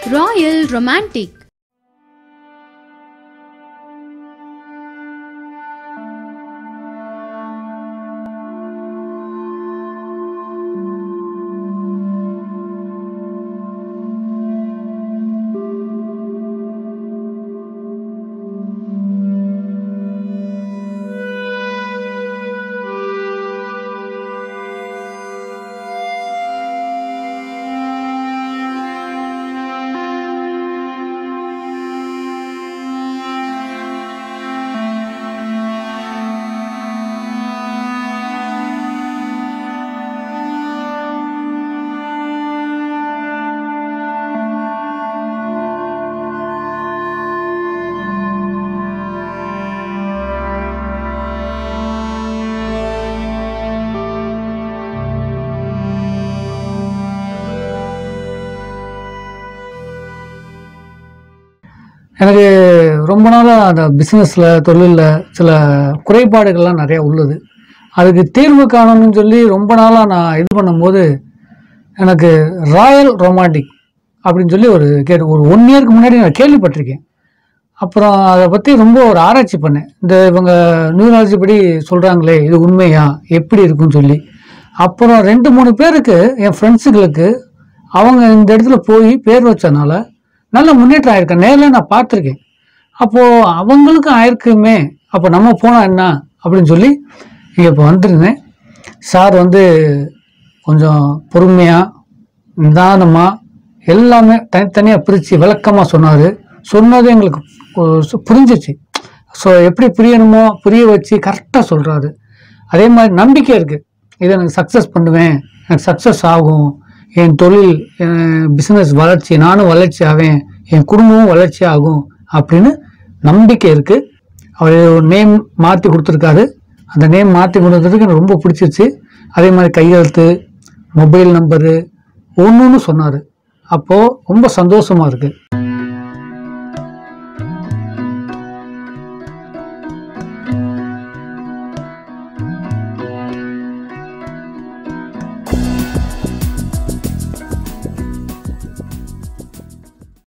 Royal Romantic எனக்கு ரொம்ப நாளாக அந்த பிஸ்னஸில் தொழிலில் சில குறைபாடுகள்லாம் நிறையா உள்ளது அதுக்கு தீர்வு காணணும்னு சொல்லி ரொம்ப நாளாக நான் இது பண்ணும்போது எனக்கு ராயல் ரொமான்டிக் அப்படின்னு சொல்லி ஒரு கேட்டு ஒரு ஒன் இயருக்கு முன்னாடி நான் கேள்விப்பட்டிருக்கேன் அப்புறம் அதை பற்றி ரொம்ப ஒரு ஆராய்ச்சி பண்ணேன் இந்த இவங்க நியூராலஜி படி சொல்கிறாங்களே இது உண்மையா எப்படி இருக்குன்னு சொல்லி அப்புறம் ரெண்டு மூணு பேருக்கு என் ஃப்ரெண்ட்ஸுங்களுக்கு அவங்க இந்த இடத்துல போய் பேர் வச்சனால நல்ல முன்னேற்றம் ஆயிருக்கேன் நேரில் நான் பார்த்துருக்கேன் அப்போது அவங்களுக்கும் ஆயிருக்குமே அப்போ நம்ம போனால் என்ன அப்படின்னு சொல்லி இங்கே இப்போ வந்திருந்தேன் சார் வந்து கொஞ்சம் பொறுமையாக நிதானமாக எல்லாமே தனித்தனியாக பிரித்து விளக்கமாக சொன்னார் சொன்னது எங்களுக்கு பு- புரிஞ்சிச்சு ஸோ எப்படி புரியணுமோ புரிய வச்சு கரெக்டாக சொல்கிறாரு அதே மாதிரி நம்பிக்கை இருக்குது இதை எனக்கு சக்ஸஸ் பண்ணுவேன் எனக்கு சக்ஸஸ் ஆகும் என் தொழில் பிஸ்னஸ் வளர்ச்சி நானும் வளர்ச்சி ஆவேன் என் குடும்பமும் வளர்ச்சி ஆகும் அப்படின்னு நம்பிக்கை இருக்குது அவர் ஒரு நேம் மாற்றி கொடுத்துருக்காரு அந்த நேம் மாற்றி கொடுத்ததுக்கு எனக்கு ரொம்ப பிடிச்சிருச்சு அதே மாதிரி கையெழுத்து மொபைல் நம்பரு ஒன்று ஒன்று சொன்னார் அப்போது ரொம்ப சந்தோஷமாக இருக்குது